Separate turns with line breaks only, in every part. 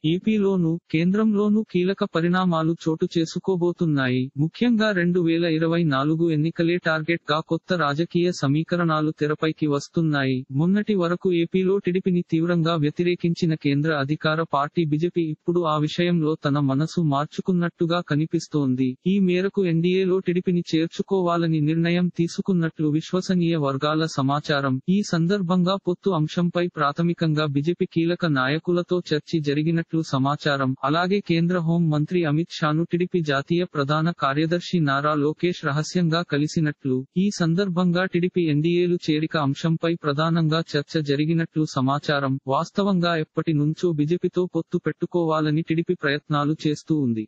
ఏపీలోనూ కేంద్రంలోనూ కీలక పరిణామాలు చోటు చేసుకోబోతున్నాయి ముఖ్యంగా రెండు వేల ఇరవై నాలుగు ఎన్నికలే టార్గెట్ గా కొత్త రాజకీయ సమీకరణాలు తెరపైకి వస్తున్నాయి మొన్నటి వరకు ఏపీలో టిడిపిని తీవ్రంగా వ్యతిరేకించిన కేంద్ర అధికార పార్టీ బీజేపీ ఇప్పుడు ఆ విషయంలో తన మనసు మార్చుకున్నట్టుగా కనిపిస్తోంది ఈ మేరకు ఎన్డీఏలో టిడిపిని చేర్చుకోవాలని నిర్ణయం తీసుకున్నట్లు విశ్వసనీయ వర్గాల సమాచారం ఈ సందర్భంగా పొత్తు అంశంపై ప్రాథమికంగా బీజేపీ కీలక నాయకులతో చర్చి జరిగినట్లు సమాచారం అలాగే కేంద్ర హోం మంత్రి అమిత్ షాను టిడిపి జాతీయ ప్రధాన కార్యదర్శి నారా లోకేష్ రహస్యంగా కలిసినట్లు ఈ సందర్భంగా టిడిపి ఎన్డీఏలు చేరిక అంశంపై ప్రధానంగా చర్చ జరిగినట్లు సమాచారం వాస్తవంగా ఎప్పటి నుంచో బీజేపీతో పొత్తు పెట్టుకోవాలని టిడిపి ప్రయత్నాలు చేస్తూ ఉంది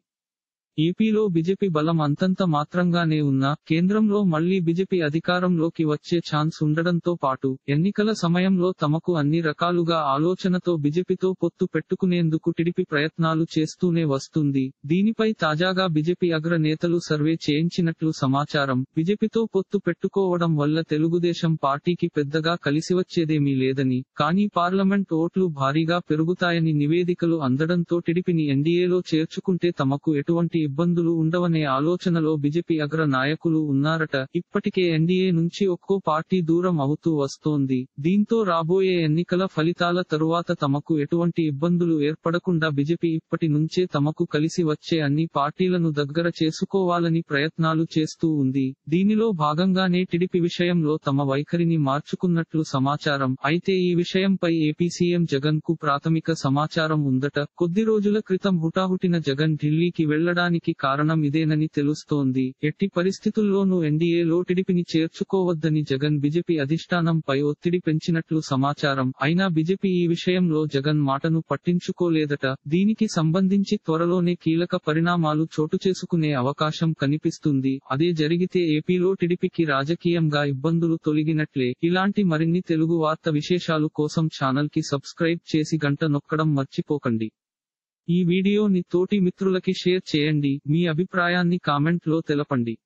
ఏపీలో బీజేపీ బలం అంతంత మాత్రంగానే ఉన్నా కేంద్రంలో మళ్లీ బీజేపీ అధికారంలోకి వచ్చే ఛాన్స్ ఉండడంతో పాటు ఎన్నికల సమయంలో తమకు అన్ని రకాలుగా ఆలోచనతో బీజేపీతో పొత్తు పెట్టుకునేందుకు టిడిపి ప్రయత్నాలు చేస్తూనే వస్తుంది దీనిపై తాజాగా బీజేపీ అగ్ర నేతలు సర్వే చేయించినట్లు సమాచారం బీజేపీతో పొత్తు పెట్టుకోవడం వల్ల తెలుగుదేశం పార్టీకి పెద్దగా కలిసివచ్చేదేమీ లేదని కానీ పార్లమెంట్ ఓట్లు భారీగా పెరుగుతాయని నివేదికలు అందడంతో టిడిపిని ఎన్డీఏలో చేర్చుకుంటే తమకు ఎటువంటి ఇబ్బందులు ఉండవనే ఆలోచనలో బీజేపీ అగ్ర నాయకులు ఉన్నారట ఇప్పటికే ఎన్డీఏ నుంచి ఒక్కో పార్టీ దూరం అవుతూ వస్తోంది దీంతో రాబోయే ఎన్నికల ఫలితాల తరువాత తమకు ఎటువంటి ఇబ్బందులు ఏర్పడకుండా బీజేపీ ఇప్పటి నుంచే తమకు కలిసి వచ్చే అన్ని పార్టీలను దగ్గర చేసుకోవాలని ప్రయత్నాలు చేస్తూ ఉంది దీనిలో భాగంగానే టిడిపి విషయంలో తమ వైఖరిని మార్చుకున్నట్లు సమాచారం అయితే ఈ విషయంపై ఏపీ సీఎం జగన్ కు ప్రాథమిక సమాచారం ఉందట కొద్ది రోజుల క్రితం హుటాహుటిన జగన్ ఢిల్లీకి వెళ్లడానికి కారణం ఇదేనని తెలుస్తోంది ఎట్టి పరిస్థితుల్లోనూ ఎన్డీఏలో టిడిపిని చేర్చుకోవద్దని జగన్ బీజేపీ అధిష్టానంపై ఒత్తిడి పెంచినట్లు సమాచారం అయినా బీజేపీ ఈ విషయంలో జగన్ మాటను పట్టించుకోలేదట దీనికి సంబంధించి త్వరలోనే కీలక పరిణామాలు చోటు చేసుకునే అవకాశం కనిపిస్తుంది అదే జరిగితే ఏపీలో టిడిపికి రాజకీయంగా ఇబ్బందులు తొలగినట్లే ఇలాంటి మరిన్ని తెలుగు వార్త విశేషాలు కోసం ఛానల్ కి సబ్స్క్రైబ్ చేసి గంట నొక్కడం మర్చిపోకండి ఈ వీడియోని తోటి మిత్రులకి షేర్ చేయండి మీ అభిప్రాయాన్ని కామెంట్ లో తెలపండి